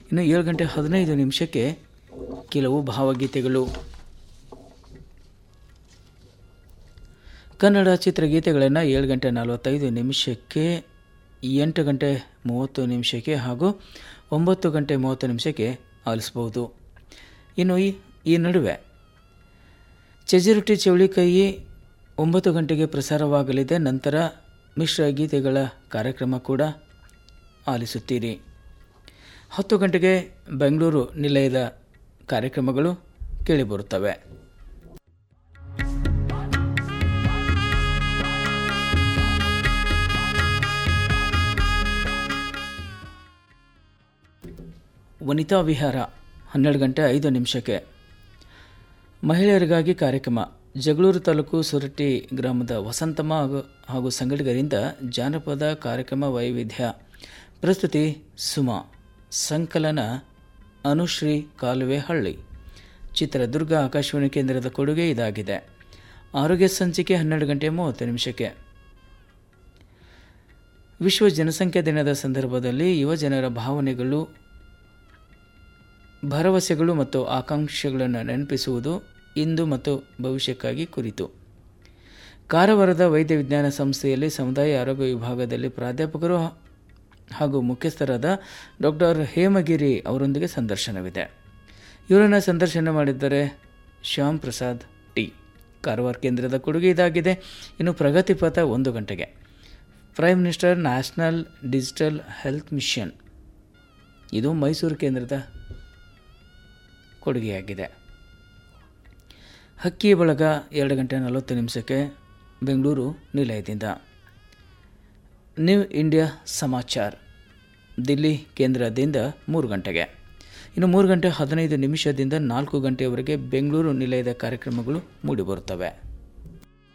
ಇನ್ನು ಏಳು ಗಂಟೆ ಹದಿನೈದು ನಿಮಿಷಕ್ಕೆ ಕೆಲವು ಭಾವಗೀತೆಗಳು ಕನ್ನಡ ಚಿತ್ರಗೀತೆಗಳನ್ನು ಏಳು ಗಂಟೆ ನಲವತ್ತೈದು ನಿಮಿಷಕ್ಕೆ ಎಂಟು ಗಂಟೆ ಮೂವತ್ತು ನಿಮಿಷಕ್ಕೆ ಹಾಗೂ ಒಂಬತ್ತು ಗಂಟೆ ಮೂವತ್ತು ನಿಮಿಷಕ್ಕೆ ಆಲಿಸ್ಬೋದು ಇನ್ನು ಈ ಈ ನಡುವೆ ಚಜಿರೊಟ್ಟಿ ಚೌಳಿಕಾಯಿ ಒಂಬತ್ತು ಗಂಟೆಗೆ ಪ್ರಸಾರವಾಗಲಿದೆ ನಂತರ ಮಿಶ್ರ ಗೀತೆಗಳ ಕಾರ್ಯಕ್ರಮ ಕೂಡ ಆಲಿಸುತ್ತೀರಿ ಹತ್ತು ಗಂಟೆಗೆ ಬೆಂಗಳೂರು ನಿಲಯದ ಕಾರ್ಯಕ್ರಮಗಳು ಕೇಳಿಬರುತ್ತವೆ ವನಿತಾ ವಿಹಾರ ಹನ್ನೆರಡು ಗಂಟೆ ಐದು ನಿಮಿಷಕ್ಕೆ ಮಹಿಳೆಯರಿಗಾಗಿ ಕಾರ್ಯಕ್ರಮ ಜಗಳೂರು ತಾಲೂಕು ಸುರಟ್ಟಿ ಗ್ರಾಮದ ವಸಂತಮ್ಮ ಹಾಗೂ ಹಾಗೂ ಸಂಗಡಿಗರಿಂದ ಜಾನಪದ ಕಾರ್ಯಕ್ರಮ ವೈವಿಧ್ಯ ಪ್ರಸ್ತುತಿ ಸುಮಾ ಸಂಕಲನ ಅನುಶ್ರೀ ಕಾಲುವೆಹಳ್ಳಿ ಚಿತ್ರದುರ್ಗ ಆಕಾಶವಾಣಿ ಕೇಂದ್ರದ ಕೊಡುಗೆ ಇದಾಗಿದೆ ಆರೋಗ್ಯ ಸಂಚಿಕೆ ಹನ್ನೆರಡು ಗಂಟೆ ಮೂವತ್ತು ನಿಮಿಷಕ್ಕೆ ವಿಶ್ವ ಜನಸಂಖ್ಯಾ ದಿನದ ಸಂದರ್ಭದಲ್ಲಿ ಯುವಜನರ ಭಾವನೆಗಳು ಭರವಸೆಗಳು ಮತ್ತು ಆಕಾಂಕ್ಷೆಗಳನ್ನು ನೆನಪಿಸುವುದು ಇಂದು ಮತ್ತು ಭವಿಷ್ಯಕ್ಕಾಗಿ ಕುರಿತು ಕಾರವಾರದ ವೈದ್ಯ ವಿಜ್ಞಾನ ಸಂಸ್ಥೆಯಲ್ಲಿ ಸಮುದಾಯ ಆರೋಗ್ಯ ವಿಭಾಗದಲ್ಲಿ ಪ್ರಾಧ್ಯಾಪಕರು ಹಾಗೂ ಮುಖ್ಯಸ್ಥರಾದ ಡಾಕ್ಟರ್ ಹೇಮಗಿರಿ ಅವರೊಂದಿಗೆ ಸಂದರ್ಶನವಿದೆ ಇವರನ್ನು ಸಂದರ್ಶನ ಮಾಡಿದ್ದಾರೆ ಶ್ಯಾಮ್ ಪ್ರಸಾದ್ ಟಿ ಕಾರವಾರ ಕೇಂದ್ರದ ಕೊಡುಗೆ ಇದಾಗಿದೆ ಇನ್ನು ಪ್ರಗತಿಪಥ ಒಂದು ಗಂಟೆಗೆ prime minister national digital health mission ಇದು ಮೈಸೂರು ಕೇಂದ್ರದ ಕೊಡುಗೆಯಾಗಿದೆ ಹಕ್ಕಿ ಬಳಗ ಎರಡು ಗಂಟೆ ನಲವತ್ತು ನಿಮಿಷಕ್ಕೆ ಬೆಂಗಳೂರು ನಿಲಯದಿಂದ ನ್ಯೂ ಇಂಡಿಯಾ ಸಮಾಚಾರ್ ದಿಲ್ಲಿ ಕೇಂದ್ರದಿಂದ ಮೂರು ಗಂಟೆಗೆ ಇನ್ನು ಮೂರು ಗಂಟೆ ಹದಿನೈದು ನಿಮಿಷದಿಂದ ನಾಲ್ಕು ಗಂಟೆಯವರೆಗೆ ಬೆಂಗಳೂರು ನಿಲಯದ ಕಾರ್ಯಕ್ರಮಗಳು ಮೂಡಿಬರುತ್ತವೆ